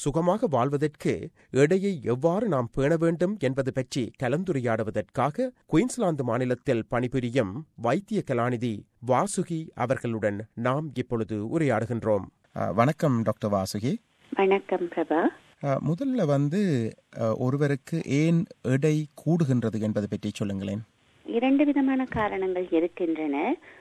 சுகமாக வாழ்வதற்கு எடையை எவ்வாறு நாம் பேண வேண்டும் என்பது பற்றி கலந்துரையாடுவதற்காக குயின்ஸ்லாந்து மாநிலத்தில் பணிபுரியும் வைத்திய கலாநிதி வாசுகி அவர்களுடன் நாம் இப்பொழுது உரையாடுகின்றோம் அஹ், வணக்கம் டாக்டர் வாசுகி வணக்கம் பிரபா அஹ், முதல்ல வந்து அஹ், ஒருவருக்கு ஏன் எடை கூடுகின்றது என்பது பற்றி சொல்லுங்களேன் இரண்டு விதமான காரணங்கள் இருக்கின்றன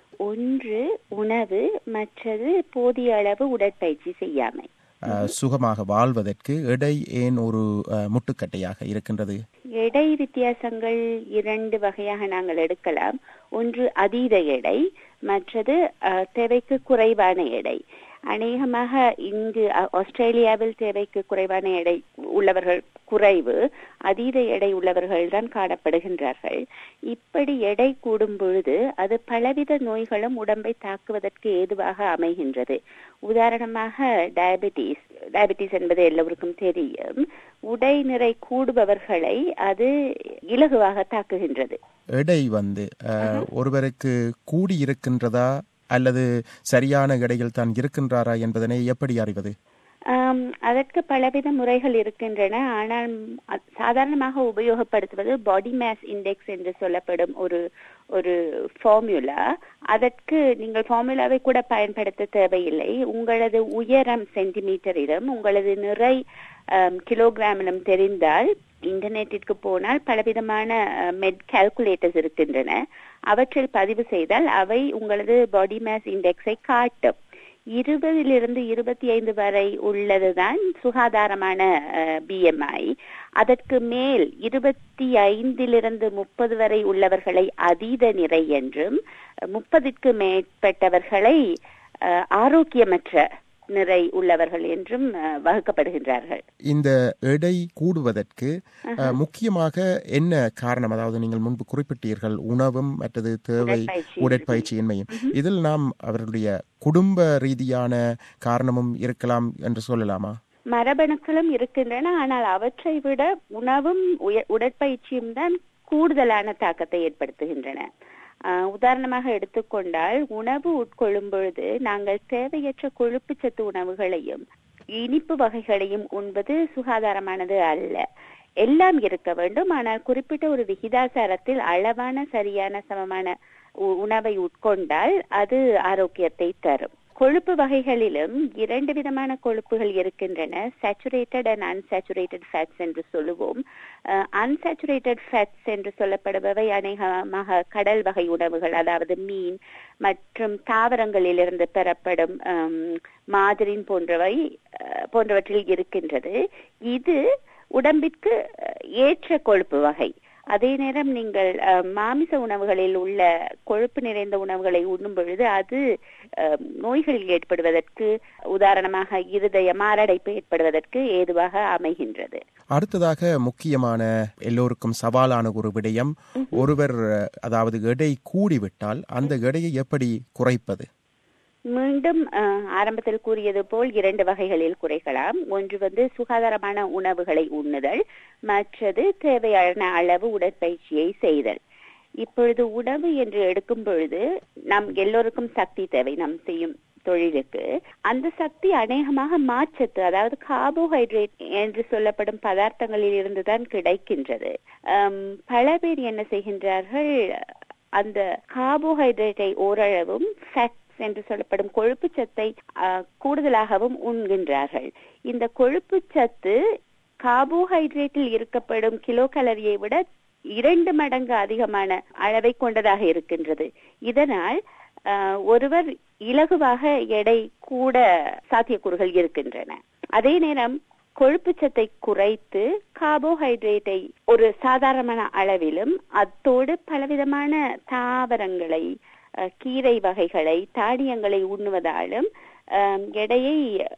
ஒன்று உணவு மற்றது போதிய அளவு உடற்பயிற்சி செய்யாமை அஹ், சுகமாக வாழ்வதற்கு எடை ஏன் ஒரு அஹ், முட்டுக்கட்டையாக இருக்கின்றது எடை வித்தியாசங்கள் இரண்டு வகையாக நாங்கள் எடுக்கலாம் ஒன்று அதீத எடை மற்றது அஹ், தேவைக்கு குறைவான எடை அநேகமாக இங்கு அ- ஆஸ்திரேலியாவில் தேவைக்கு குறைவான எடை உள்ளவர்கள் குறைவு அதீத எடை உள்ளவர்கள் தான் காணப்படுகின்றார்கள் இப்படி எடை கூடும் பொழுது அது பலவித நோய்களும் உடம்பை தாக்குவதற்கு ஏதுவாக அமைகின்றது உதாரணமாக டயபெட்டிஸ் டயபெட்டிஸ் என்பது எல்லோருக்கும் தெரியும் உடை நிறை கூடுபவர்களை அது இலகுவாக தாக்குகின்றது எடை வந்து அஹ், ஒருவருக்கு கூடி இருக்கின்றதா அல்லது சரியான எடையில் தான் இருக்கின்றாரா என்பதனை எப்படி அறிவது ஆம், அதற்கு பலவித முறைகள் இருக்கின்றன ஆனால் அ- சாதாரணமாக உபயோகப்படுத்துவது பாடி மாஸ் இண்டெக்ஸ் என்று சொல்லப்படும் ஒரு ஒரு ஃபார்முலா அதற்கு நீங்கள் ஃபார்முலாவை கூட பயன்படுத்த தேவையில்லை உங்களது உயரம் சென்டிமீட்டரிலும் உங்களது நிறை ஆம், கிலோகிராமிலும் தெரிந்தால் இன்டர்நெட்டிற்கு போனால் பலவிதமான மெட் கால்குலேட்டர்ஸ் இருக்கின்றன அவற்றில் பதிவு செய்தால் அவை உங்களது பாடி மாஸ் இண்டெக்ஸை காட்டும் இருபதிலிருந்து இருபத்தி ஐந்து வரை உள்ளதுதான் சுகாதாரமான பிஎம்ஐ அதற்கு மேல் இருபத்தி ஐந்திலிருந்து முப்பது வரை உள்ளவர்களை அதீத நிறை என்றும் முப்பதிற்கு மேற்பட்டவர்களை அஹ், ஆரோக்கியமற்ற நிறை உள்ளவர்கள் என்றும் அஹ், வகுக்கப்படுகின்றார்கள் இந்த எடை கூடுவதற்கு அஹ், முக்கியமாக என்ன காரணம் அதாவது நீங்கள் முன்பு குறிப்பிட்டீர்கள் உணவும் மற்றது தேவை உடற்பயிற்சி. உடற்பயிற்சியின்மையும் இதில் நாம் அவர்களுடைய குடும்ப ரீதியான காரணமும் இருக்கலாம் என்று சொல்லலாமா மரபணுக்களும் இருக்கின்றன ஆனால் அவற்றை விட உணவும் உய- உடற்பயிற்சியும் தான் கூடுதலான தாக்கத்தை ஏற்படுத்துகின்றன ஆஹ் உதாரணமாக எடுத்துக்கொண்டால் உணவு உட்கொள்ளும் பொழுது நாங்கள் தேவையற்ற கொழுப்புச்சத்து உணவுகளையும் இனிப்பு வகைகளையும் உண்பது சுகாதாரமானது அல்ல எல்லாம் இருக்க வேண்டும் ஆனால் குறிப்பிட்ட ஒரு விகிதாசாரத்தில் அளவான சரியான சமமான உ- உணவை உட்கொண்டால் அது ஆரோக்கியத்தை தரும் கொழுப்பு வகைகளிலும் இரண்டு விதமான கொழுப்புகள் இருக்கின்றன சேச்சுரேட்டட் அண்ட் அன்சாச்சுரேட்டட் ஃபேட்ஸ் என்று சொல்லுவோம் அன்சாச்சுரேட்டட் ஃபேட்ஸ் என்று சொல்லப்படுபவை அநேகமாக கடல் வகை உணவுகள் அதாவது மீன் மற்றும் தாவரங்களிலிருந்து பெறப்படும் ஆம், மாஜரின் போன்றவை அஹ், போன்றவற்றில் இருக்கின்றது இது உடம்பிற்கு அஹ், ஏற்ற கொழுப்பு வகை அதே நேரம் நீங்கள் அஹ், மாமிச உணவுகளில் உள்ள கொழுப்பு நிறைந்த உணவுகளை உண்ணும் பொழுது அது அஹ், நோய்கள் ஏற்படுவதற்கு உதாரணமாக இருதய மாரடைப்பு ஏற்படுவதற்கு ஏதுவாக அமைகின்றது அடுத்ததாக முக்கியமான எல்லோருக்கும் சவாலான ஒரு விடயம் ஒருவர் அஹ், அதாவது எடை கூடிவிட்டால் அந்த எடையை எப்படி குறைப்பது மீண்டும் அஹ், ஆரம்பத்தில் கூறியது போல் இரண்டு வகைகளில் குறைக்கலாம் ஒன்று வந்து சுகாதாரமான உணவுகளை உண்ணுதல் மற்றது தேவையான அளவு உடற்பயிற்சியை செய்தல் இப்பொழுது உணவு என்று எடுக்கும் பொழுது நம் எல்லோருக்கும் சக்தி தேவை நாம் செய்யும் தொழிலுக்கு அந்த சக்தி அநேகமாக மாச்சத்து அதாவது கார்போஹைட்ரேட் என்று சொல்லப்படும் பதார்த்தங்களில் இருந்துதான் கிடைக்கின்றது அம், பல பேர் என்ன செய்கின்றார்கள் அந்த கார்போஹைட்ரேட்டை ஓரளவும் ஃபேட் என்று சொல்லப்படும் கொழுப்பு சத்தை கூடுதலாகவும் உண்கின்றார்கள் இந்த கொழுப்பு சத்து கார்போஹைட்ரேட்டில் இருக்கப்படும் கிலோ கலரியை விட இரண்டு மடங்கு அதிகமான அளவை கொண்டதாக இருக்கின்றது இதனால் ஆஹ், ஒருவர் இலகுவாக எடை கூட சாத்தியக்கூறுகள் இருக்கின்றன அதே நேரம் கொழுப்புச்சத்தை குறைத்து கார்போஹைட்ரேட்டை ஒரு சாதாரணமான அளவிலும் அத்தோடு பலவிதமான தாவரங்களை அஹ், கீரை வகைகளை தானியங்களை உண்ணுவதாலும் அஹ், எடையை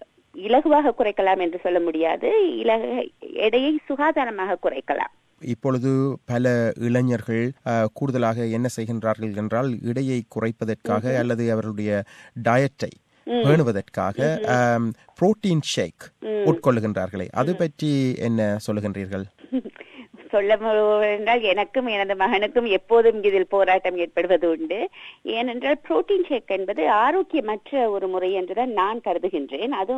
இலகுவாக குறைக்கலாம் என்று சொல்ல முடியாது இலக எடையை சுகாதாரமாக குறைக்கலாம் இப்பொழுது பல இளைஞர்கள் அஹ், கூடுதலாக என்ன செய்கின்றார்கள் என்றால் இடையை குறைப்பதற்காக அல்லது அவர்களுடைய டயட்டை பேணுவதற்காக புரோட்டீன் ஷேக் உட்கொள்ளுகின்றார்களே அது பற்றி என்ன சொல்லுகின்றீர்கள் சொல்ல என்றால் எனக்கும் எனது மகனுக்கும் எப்போதும் இதில் போராட்டம் ஏற்படுவது உண்டு ஏனென்றால் புரோட்டீன் ஷேக் என்பது ஆரோக்கியமற்ற ஒரு முறை என்றுதான் நான் கருதுகின்றேன் அதுவும்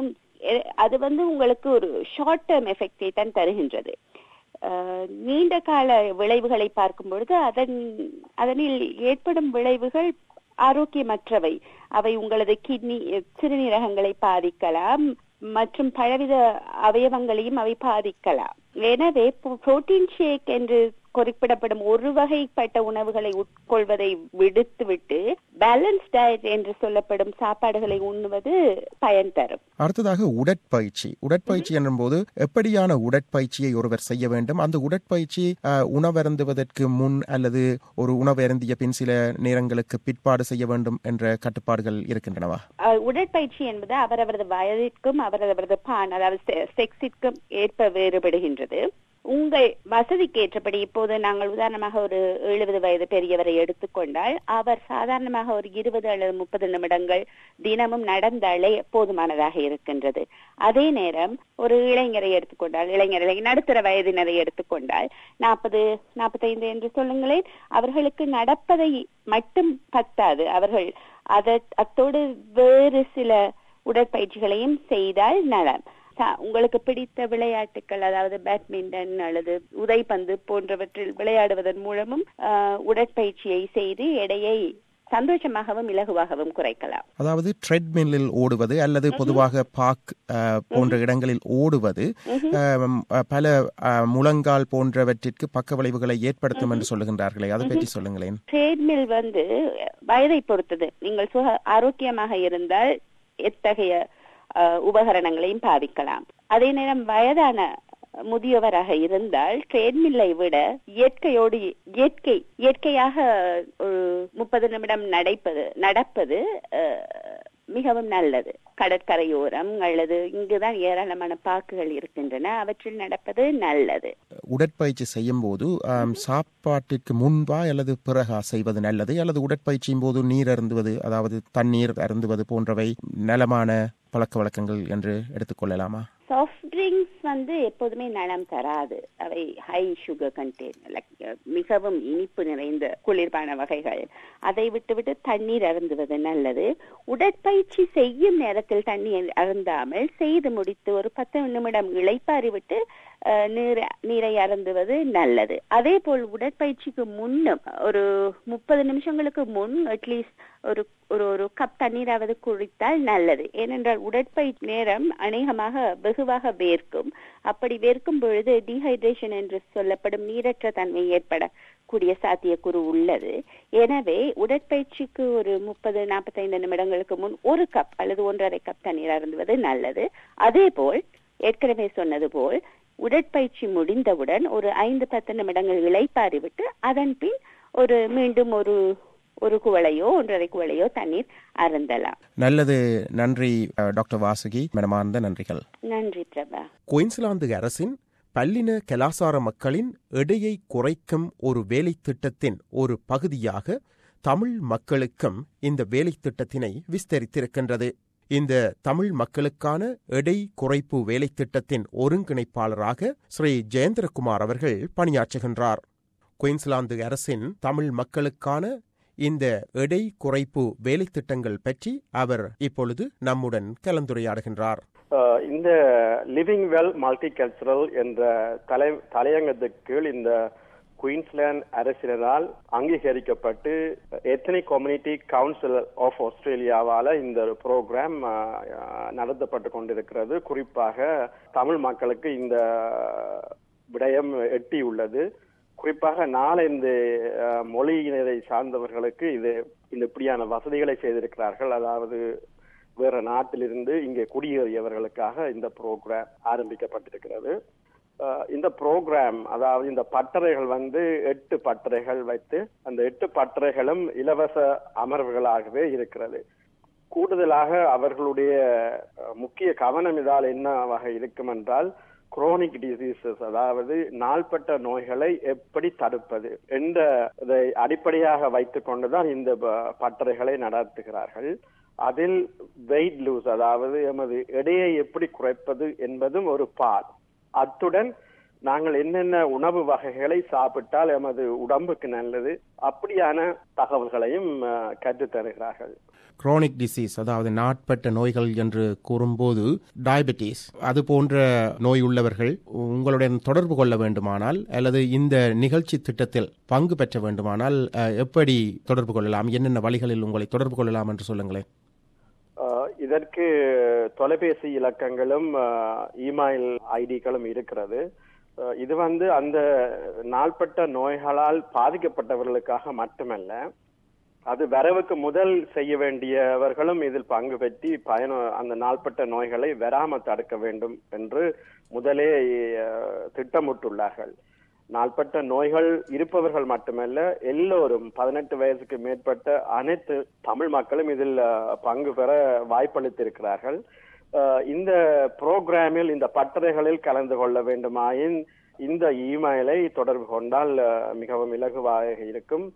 எ- அது வந்து உங்களுக்கு ஒரு ஷார்ட் டேர்ம் எஃபெக்டை தான் தருகின்றது அஹ், நீண்ட கால விளைவுகளை பார்க்கும் பொழுது அதன் அதனில் ஏற்படும் விளைவுகள் ஆரோக்கியமற்றவை அவை உங்களது கிட்னி சிறுநீரகங்களை பாதிக்கலாம் மற்றும் பலவித அவயவங்களையும் அவை பாதிக்கலாம் எனவே புரோட்டீன் ஷேக் என்று குறிப்பிடப்படும் ஒரு வகைப்பட்ட உணவுகளை உட்கொள்வதை விடுத்துவிட்டு பேலன்ஸ் டயட் என்று சொல்லப்படும் சாப்பாடுகளை உண்ணுவது பயன் தரும் அடுத்ததாக உடற்பயிற்சி உடற்பயிற்சி என்னும்போது எப்படியான உடற்பயிற்சியை ஒருவர் செய்ய வேண்டும் அந்த உடற்பயிற்சி அஹ், உணவருந்துவதற்கு முன் அல்லது ஒரு உணவருந்திய பின் சில நேரங்களுக்கு பிற்பாடு செய்ய வேண்டும் என்ற கட்டுப்பாடுகள் இருக்கின்றனவா அஹ், உடற்பயிற்சி என்பது அவரவரது வயதிற்கும் அவரவரது பான் அதாவது செ- செக்ஸிற்கும் ஏற்ப வேறுபடுகின்றது உங்கள் வசதிக்கு ஏற்றபடி இப்போது நாங்கள் உதாரணமாக ஒரு எழுபது வயது பெரியவரை எடுத்துக்கொண்டால் அவர் சாதாரணமாக ஒரு இருபது அல்லது முப்பது நிமிடங்கள் தினமும் நடந்தாலே போதுமானதாக இருக்கின்றது அதே நேரம் ஒரு இளைஞரை எடுத்துக்கொண்டால் இளைஞர்களை நடுத்தர வயதினரை எடுத்துக்கொண்டால் நாற்பது நாற்பத்தைந்து என்று சொல்லுங்களேன் அவர்களுக்கு நடப்பதை மட்டும் பத்தாது அவர்கள் அத அத்தோடு வேறு சில உடற்பயிற்சிகளையும் செய்தால் நலம் ச- உங்களுக்கு பிடித்த விளையாட்டுகள் அதாவது பேட்மிண்டன் அல்லது உதைப்பந்து போன்றவற்றில் விளையாடுவதன் மூலமும் ஆஹ், உடற்பயிற்சியை செய்து எடையை சந்தோஷமாகவும் இலகுவாகவும் குறைக்கலாம் அதாவது ட்ரெட்மில்லில் ஓடுவது அல்லது பொதுவாக பார்க் அஹ், போன்ற இடங்களில் ஓடுவது அஹ், அஹ், பல அஹ், முழங்கால் போன்றவற்றிற்கு பக்க விளைவுகளை ஏற்படுத்தும் என்று சொல்லுகின்றார்களே அதை பற்றி சொல்லுங்களேன் ட்ரேட்மில் வந்து வயதை பொறுத்தது நீங்கள் சுக ஆரோக்கியமாக இருந்தால் எத்தகைய அஹ், உபகரணங்களையும் பாவிக்கலாம் அதே நேரம் வயதான முதியவராக இருந்தால் ட்ரேட்மில்லை விட இயற்கையோடு இயற்கை இயற்கையாக ஒரு முப்பது நிமிடம் நடைப்பது நடப்பது அஹ், மிகவும் நல்லது கடற்கரையோரம் அல்லது இங்குதான் ஏராளமான பாக்குகள் இருக்கின்றன அவற்றில் நடப்பது நல்லது உடற்பயிற்சி செய்யும் போது ஆம், சாப்பாட்டிற்கு முன்பா அல்லது பிறகா செய்வது நல்லது அல்லது உடற்பயிற்சியின் போது நீர் அருந்துவது அதாவது தண்ணீர் அருந்துவது போன்றவை நலமான பழக்க வழக்கங்கள் என்று எடுத்துக்கொள்ளலாமா சாஃப்ட் ட்ரிங்க்ஸ் வந்து எப்போதுமே நலம் தராது அவை ஹை சுகர் கண்டெய்ன் மிகவும் இனிப்பு நிறைந்த குளிர்பான வகைகள் அதை விட்டுவிட்டு தண்ணீர் அருந்துவது நல்லது உடற்பயிற்சி செய்யும் நேரத்தில் தண்ணீர் அருந்தாமல் செய்து முடித்து ஒரு பத்து நிமிடம் இளைப்பாறி விட்டு அஹ், நீர் நீரை அருந்துவது நல்லது அதே போல் உடற்பயிற்சிக்கு முன்னும் ஒரு முப்பது நிமிஷங்களுக்கு முன் அட்லீஸ்ட் ஒரு ஒரு ஒரு கப் தண்ணீராவது குடித்தால் நல்லது ஏனென்றால் உடற்பயிற்சி நேரம் அநேகமாக வெகுவாக வேர்க்கும் அப்படி வேர்க்கும் பொழுது டீஹைட்ரேஷன் என்று சொல்லப்படும் நீரற்ற தன்மை ஏற்படக்கூடிய சாத்தியக்கூறு உள்ளது எனவே உடற்பயிற்சிக்கு ஒரு முப்பது நாற்பத்தைந்து நிமிடங்களுக்கு முன் ஒரு கப் அல்லது ஒன்றரை கப் தண்ணீர் அருந்துவது நல்லது அதே போல் ஏற்கனவே சொன்னது போல் உடற்பயிற்சி முடிந்தவுடன் ஒரு ஐந்து பத்து நிமிடங்கள் இளைப்பாறி விட்டு அதன் பின் ஒரு மீண்டும் ஒரு ஒரு குவளையோ ஒன்றரை குவளையோ தண்ணீர் அருந்தலாம் நல்லது நன்றி அஹ், டாக்டர் வாசுகி மனமார்ந்த நன்றிகள் நன்றி பிரபா குயின்ஸ்லாந்து அரசின் பல்லின கலாசார மக்களின் எடையை குறைக்கும் ஒரு வேலைத் திட்டத்தின் ஒரு பகுதியாக தமிழ் மக்களுக்கும் இந்த வேலைத் திட்டத்தினை விஸ்தரித்திருக்கின்றது இந்த தமிழ் மக்களுக்கான எடை குறைப்பு வேலைத் திட்டத்தின் ஒருங்கிணைப்பாளராக ஸ்ரீ ஜெயேந்திரகுமார் அவர்கள் பணியாற்றுகின்றார் குயின்ஸ்லாந்து அரசின் தமிழ் மக்களுக்கான இந்த எடை குறைப்பு வேலைத் திட்டங்கள் பற்றி அவர் இப்பொழுது நம்முடன் கலந்துரையாடுகின்றார் அஹ் இந்த லிவிங் வெல் மல்டி கல்ச்சரல் என்ற தலை தலையங்கத்துக்கு கீழ் இந்த குயின்ஸ்லாந்து அரசினரால் அங்கீகரிக்கப்பட்டு எத்தனிக் கம்யூனிட்டி கவுன்சில் ஆஃப் ஆஸ்திரேலியாவால இந்த ஒரு ப்ரோக்ராம் நடத்தப்பட்டு கொண்டிருக்கிறது குறிப்பாக தமிழ் மக்களுக்கு இந்த விடயம் எட்டியுள்ளது குறிப்பாக நாலந்து அஹ், மொழியினரை சார்ந்தவர்களுக்கு இது இந்த இப்படியான வசதிகளை செய்திருக்கிறார்கள் அதாவது வேற நாட்டிலிருந்து இங்கே குடியேறியவர்களுக்காக இந்த ப்ரோக்ராம் ஆரம்பிக்கப்பட்டிருக்கிறது அஹ், இந்த ப்ரோக்ராம் அதாவது இந்த பட்டறைகள் வந்து எட்டு பட்டறைகள் வைத்து அந்த எட்டு பட்டறைகளும் இலவச அமர்வுகளாகவே இருக்கிறது கூடுதலாக அவர்களுடைய அஹ், முக்கிய கவனம் இதால் என்னவாக இருக்கும் என்றால் குரோனிக் டிசீசஸ் அதாவது நாள்பட்ட நோய்களை எப்படி தடுப்பது என்ற இதை அடிப்படையாக வைத்துக் கொண்டுதான் இந்த ப- பட்டறைகளை நடத்துகிறார்கள் அதில் வெயிட் லூஸ் அதாவது எமது எடையை எப்படி குறைப்பது என்பதும் ஒரு பால் அத்துடன் நாங்கள் என்னென்ன உணவு வகைகளை சாப்பிட்டால் எமது உடம்புக்கு நல்லது அப்படியான தகவல்களையும் அஹ், கற்றுத் தருகிறார்கள் குரோனிக் டிசீஸ் அதாவது நாட்பட்ட நோய்கள் என்று கூறும்போது டயபெட்டிஸ் அது போன்ற நோய் உள்ளவர்கள் உங்களுடன் தொடர்பு கொள்ள வேண்டுமானால் அல்லது இந்த நிகழ்ச்சி திட்டத்தில் பங்கு பெற்ற வேண்டுமானால் அஹ், எப்படி தொடர்பு கொள்ளலாம் என்னென்ன வழிகளில் உங்களை தொடர்பு கொள்ளலாம் என்று சொல்லுங்களேன் அஹ், இதற்கு தொலைபேசி இலக்கங்களும் அஹ், இமெயில் ஐடிகளும் இருக்கிறது அஹ், இது வந்து அந்த நாள்பட்ட நோய்களால் பாதிக்கப்பட்டவர்களுக்காக மட்டுமல்ல அது வரவுக்கு முதல் செய்ய வேண்டியவர்களும் இதில் பங்கு பெற்றி பயண அந்த நாள்பட்ட நோய்களை வராம தடுக்க வேண்டும் என்று முதலே அஹ், திட்டமிட்டுள்ளார்கள் நாள்பட்ட நோய்கள் இருப்பவர்கள் மட்டுமல்ல எல்லோரும் பதினெட்டு வயசுக்கு மேற்பட்ட அனைத்து தமிழ் மக்களும் இதில் அஹ், பங்கு பெற வாய்ப்பளித்திருக்கிறார்கள் அஹ், இந்த புரோகிராமில் இந்த பட்டறைகளில் கலந்து கொள்ள வேண்டுமாயின் இந்த இமெயிலை தொடர்பு கொண்டால் அஹ், மிகவும் இலகுவாக இருக்கும்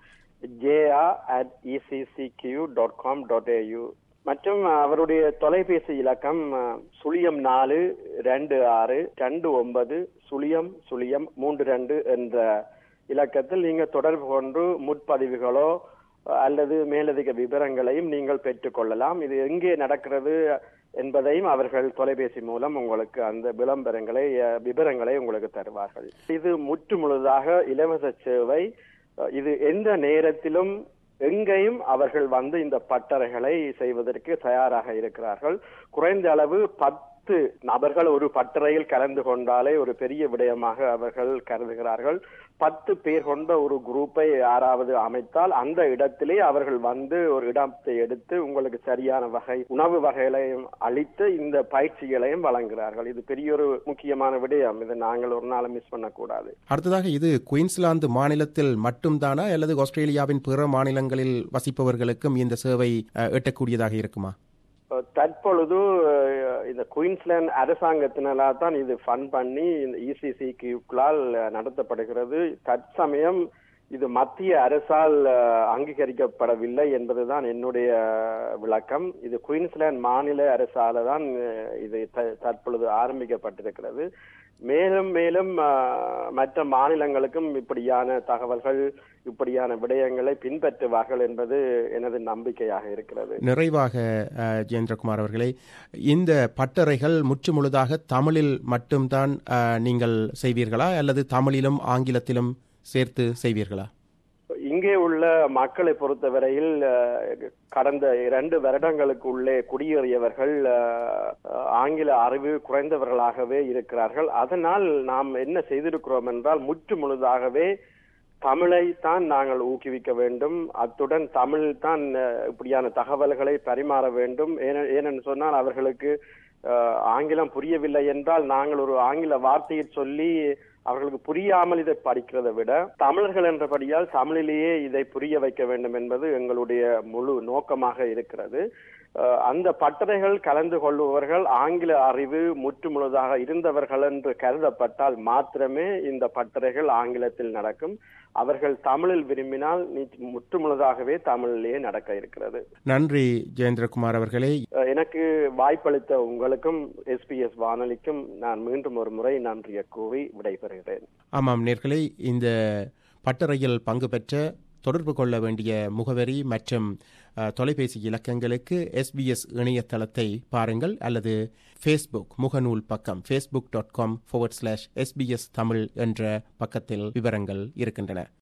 J A at E C C Q dot com dot A U மற்றும் அவருடைய தொலைபேசி இலக்கம் அஹ், சுழியம் நாலு ரெண்டு ஆறு ரெண்டு ஒன்பது சுழியம் சுழியம் மூன்று ரெண்டு என்ற இலக்கத்தில் நீங்க தொடர்பு கொண்டு முற்பதிவுகளோ அஹ், அல்லது மேலதிக விவரங்களையும் நீங்கள் பெற்றுக்கொள்ளலாம் இது எங்கே நடக்கிறது என்பதையும் அவர்கள் தொலைபேசி மூலம் உங்களுக்கு அந்த விளம்பரங்களை அஹ், விவரங்களை உங்களுக்கு தருவார்கள் இது முற்று முழுதாக இலவச சேவை அஹ், இது எந்த நேரத்திலும் எங்கேயும் அவர்கள் வந்து இந்த பட்டறைகளை செய்வதற்கு தயாராக இருக்கிறார்கள் குறைந்த அளவு பத்து நபர்கள் ஒரு பட்டறையில் கலந்து கொண்டாலே ஒரு பெரிய விடயமாக அவர்கள் கருதுகிறார்கள் பத்து பேர் கொண்ட ஒரு குரூப்பை யாராவது அமைத்தால் அந்த இடத்திலே அவர்கள் வந்து ஒரு இடத்தை எடுத்து உங்களுக்கு சரியான வகை உணவு வகைகளையும் அளித்து இந்த பயிற்சிகளையும் வழங்குகிறார்கள் இது பெரிய ஒரு முக்கியமான விடயம் இதை நாங்கள் ஒரு நாள் மிஸ் பண்ணக்கூடாது அடுத்ததாக இது குயின்ஸ்லாந்து மாநிலத்தில் மட்டும்தானா அல்லது ஆஸ்திரேலியாவின் பிற மாநிலங்களில் வசிப்பவர்களுக்கும் இந்த சேவை அஹ், எட்டக்கூடியதாக இருக்குமா அஹ் தற்பொழுது அஹ், இந்த குயின்ஸ்லாந்து அரசாங்கத்தினால தான் இது ஃபண்ட் பண்ணி இந்த இசிசிக்குள்ளால் நடத்தப்படுகிறது தற்சமயம் இது மத்திய அரசால் அஹ், அங்கீகரிக்கப்படவில்லை என்பதுதான் என்னுடைய விளக்கம் இது குயின்ஸ்லாந்து மாநில அரசால தான் அஹ், இது த- தற்பொழுது ஆரம்பிக்கப்பட்டிருக்கிறது மேலும் மேலும் அஹ், மற்ற மாநிலங்களுக்கும் இப்படியான தகவல்கள் இப்படியான விடயங்களை பின்பற்றுவார்கள் என்பது எனது நம்பிக்கையாக இருக்கிறது நிறைவாக அஹ், ஜெயேந்திரகுமார் அவர்களே இந்த பட்டறைகள் முற்று முழுதாக தமிழில் மட்டும்தான் அஹ், நீங்கள் செய்வீர்களா அல்லது தமிழிலும் ஆங்கிலத்திலும் சேர்த்து செய்வீர்களா இங்கே உள்ள மக்களை பொறுத்தவரையில் அஹ், கடந்த இரண்டு வருடங்களுக்கு உள்ளே குடியேறியவர்கள் அஹ், ஆங்கில அறிவு குறைந்தவர்களாகவே இருக்கிறார்கள் அதனால் நாம் என்ன செய்திருக்கிறோம் என்றால் முற்று முழுதாகவே தமிழை தான் நாங்கள் ஊக்குவிக்க வேண்டும் அத்துடன் தமிழ் தான் அஹ், இப்படியான தகவல்களை பரிமாற வேண்டும் ஏன- ஏனென்று சொன்னால் அவர்களுக்கு அஹ், ஆங்கிலம் புரியவில்லை என்றால் நாங்கள் ஒரு ஆங்கில வார்த்தையை சொல்லி அவர்களுக்கு புரியாமல் இதை படிக்கிறதை விட தமிழர்கள் என்றபடியால் தமிழிலேயே இதை புரிய வைக்க வேண்டும் என்பது எங்களுடைய முழு நோக்கமாக இருக்கிறது அஹ், அந்த பட்டறைகள் கலந்து கொள்பவர்கள் ஆங்கில அறிவு முற்று முழுதாக இருந்தவர்கள் என்று கருதப்பட்டால் மாத்திரமே இந்த பட்டறைகள் ஆங்கிலத்தில் நடக்கும் அவர்கள் தமிழில் விரும்பினால் நீ- முற்று முழுதாகவே தமிழிலேயே நடக்க இருக்கிறது நன்றி ஜெயேந்திரகுமார் அவர்களே அஹ், எனக்கு வாய்ப்பளித்த உங்களுக்கும் எஸ்பிஎஸ் வானொலிக்கும் நான் மீண்டும் ஒரு முறை நன்றியை கூறி விடைபெறுகிறேன் ஆமாம் நேர்களே இந்த பட்டறையில் பங்கு பெற்ற தொடர்பு கொள்ள வேண்டிய முகவரி மற்றும் அஹ், தொலைபேசி இலக்கங்களுக்கு எஸ்பிஎஸ் இணையதளத்தை பாருங்கள் அல்லது ஃபேஸ்புக் முகநூல் பக்கம் Facebook dot com slash S B S Tamil என்ற பக்கத்தில் விவரங்கள் இருக்கின்றன